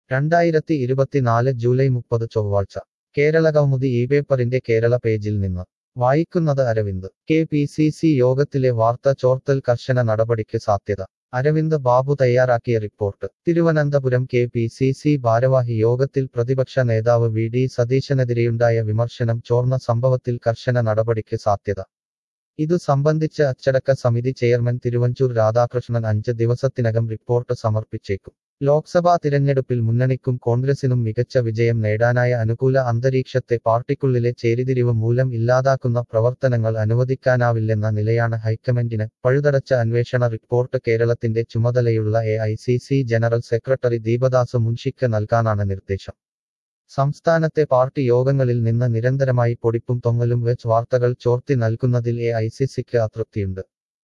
രണ്ടായിരത്തി ഇരുപത്തിനാല് ജൂലൈ മുപ്പത് ചൊവ്വാഴ്ച കേരള കൗമുദി ഈ പേപ്പറിന്റെ കേരള പേജിൽ നിന്ന് വായിക്കുന്നത് Aravind K P C C യോഗത്തിലെ വാർത്ത ചോർത്തൽ കർശന നടപടിക്ക് സാധ്യത അരവിന്ദ് ബാബു തയ്യാറാക്കിയ report Thiruvananthapuram K P C C ഭാരവാഹി യോഗത്തിൽ പ്രതിപക്ഷ നേതാവ് വി ഡി സതീശനെതിരെയുണ്ടായ വിമർശനം ചോർന്ന സംഭവത്തിൽ കർശന നടപടിക്ക് സാധ്യത ഇതു സംബന്ധിച്ച് അച്ചടക്ക സമിതി ചെയർമാൻ തിരുവഞ്ചൂർ രാധാകൃഷ്ണൻ അഞ്ച് ദിവസത്തിനകം റിപ്പോർട്ട് സമർപ്പിച്ചേക്കും ലോക്സഭാ തിരഞ്ഞെടുപ്പിൽ മുന്നണിക്കും കോൺഗ്രസിനും മികച്ച വിജയം നേടാനായ അനുകൂല അന്തരീക്ഷത്തെ പാർട്ടിക്കുള്ളിലെ ചേരിതിരിവ് മൂലം ഇല്ലാതാക്കുന്ന പ്രവർത്തനങ്ങൾ അനുവദിക്കാനാവില്ലെന്ന നിലയാണ് ഹൈക്കമാൻഡിന് പഴുതടച്ച അന്വേഷണ റിപ്പോർട്ട് കേരളത്തിന്റെ ചുമതലയുള്ള A I C C general secretary Deepadas മുൻഷിക്ക് നൽകാനാണ് നിർദ്ദേശം സംസ്ഥാനത്തെ പാർട്ടി യോഗങ്ങളിൽ നിന്ന് നിരന്തരമായി പൊടിപ്പും തൊങ്ങലും വെച്ച് വാർത്തകൾ ചോർത്തി നൽകുന്നതിൽ എ ഐ സി സിക്ക് അതൃപ്തിയുണ്ട്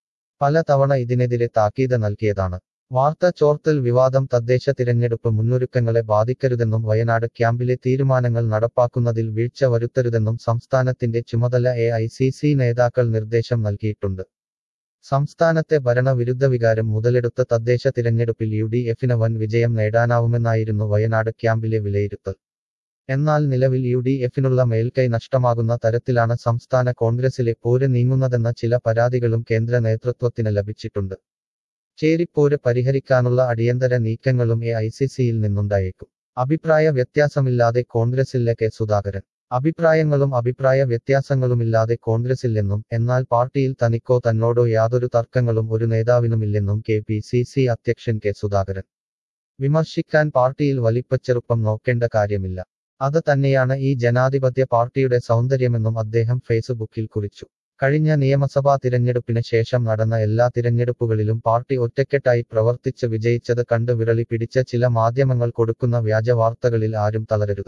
പലതവണ ഇതിനെതിരെ താക്കീത് നൽകിയതാണ് വാർത്ത ചോർത്തൽ വിവാദം തദ്ദേശ തിരഞ്ഞെടുപ്പ് മുന്നൊരുക്കങ്ങളെ ബാധിക്കരുതെന്നും വയനാട് ക്യാമ്പിലെ തീരുമാനങ്ങൾ നടപ്പാക്കുന്നതിൽ വീഴ്ച വരുത്തരുതെന്നും സംസ്ഥാനത്തിന്റെ ചുമതല എ ഐ സി സി നേതാക്കൾ നിർദ്ദേശം നൽകിയിട്ടുണ്ട് സംസ്ഥാനത്തെ ഭരണവിരുദ്ധ വികാരം മുതലെടുത്ത തദ്ദേശ തിരഞ്ഞെടുപ്പിൽ യു ഡി എഫിന് വൻ വിജയം നേടാനാവുമെന്നായിരുന്നു വയനാട് ക്യാമ്പിലെ വിലയിരുത്തൽ എന്നാൽ നിലവിൽ യു ഡി എഫിനുള്ള മേൽക്കൈ നഷ്ടമാകുന്ന തരത്തിലാണ് സംസ്ഥാന കോൺഗ്രസിലെ പോര് നീങ്ങുന്നതെന്ന ചില പരാതികളും കേന്ദ്ര നേതൃത്വത്തിന് ലഭിച്ചിട്ടുണ്ട് ചേരിപ്പോര് പരിഹരിക്കാനുള്ള അടിയന്തര നീക്കങ്ങളും എ ഐ സി സിയിൽ നിന്നുണ്ടായേക്കും അഭിപ്രായ വ്യത്യാസമില്ലാതെ കോൺഗ്രസിലെ കെ സുധാകരൻ അഭിപ്രായങ്ങളും അഭിപ്രായ വ്യത്യാസങ്ങളുമില്ലാതെ കോൺഗ്രസില്ലെന്നും എന്നാൽ പാർട്ടിയിൽ തനിക്കോ തന്നോടോ യാതൊരു തർക്കങ്ങളും ഒരു നേതാവിനുമില്ലെന്നും കെ പി സി സി അധ്യക്ഷൻ കെ സുധാകരൻ വിമർശിക്കാൻ പാർട്ടിയിൽ വലിപ്പച്ചെറുപ്പം നോക്കേണ്ട കാര്യമില്ല അത് തന്നെയാണ് ഈ ജനാധിപത്യ പാർട്ടിയുടെ സൗന്ദര്യമെന്നും അദ്ദേഹം ഫേസ്ബുക്കിൽ കുറിച്ചു കഴിഞ്ഞ നിയമസഭാ തിരഞ്ഞെടുപ്പിന് ശേഷം നടന്ന എല്ലാ തിരഞ്ഞെടുപ്പുകളിലും പാർട്ടി ഒറ്റക്കെട്ടായി പ്രവർത്തിച്ച് വിജയിച്ചത് കണ്ട് വിരളി പിടിച്ച ചില മാധ്യമങ്ങൾ കൊടുക്കുന്ന വ്യാജ വാർത്തകളിൽ ആരും തളരരുത്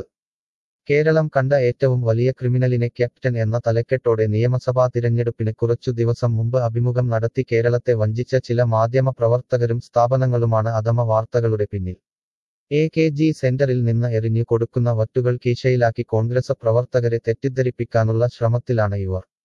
കേരളം കണ്ട ഏറ്റവും വലിയ ക്രിമിനലിനെ ക്യാപ്റ്റൻ എന്ന തലക്കെട്ടോടെ നിയമസഭാ തിരഞ്ഞെടുപ്പിന് കുറച്ചു ദിവസം മുമ്പ് അഭിമുഖം നടത്തി കേരളത്തെ വഞ്ചിച്ച ചില മാധ്യമ പ്രവർത്തകരും സ്ഥാപനങ്ങളുമാണ് അധമ വാർത്തകളുടെ പിന്നിൽ എ കെ ജി സെന്ററിൽ നിന്ന് എറിഞ്ഞു കൊടുക്കുന്ന വറ്റുകൾ കീശയിലാക്കി കോൺഗ്രസ് പ്രവർത്തകരെ തെറ്റിദ്ധരിപ്പിക്കാനുള്ള ശ്രമത്തിലാണ് ഇവർ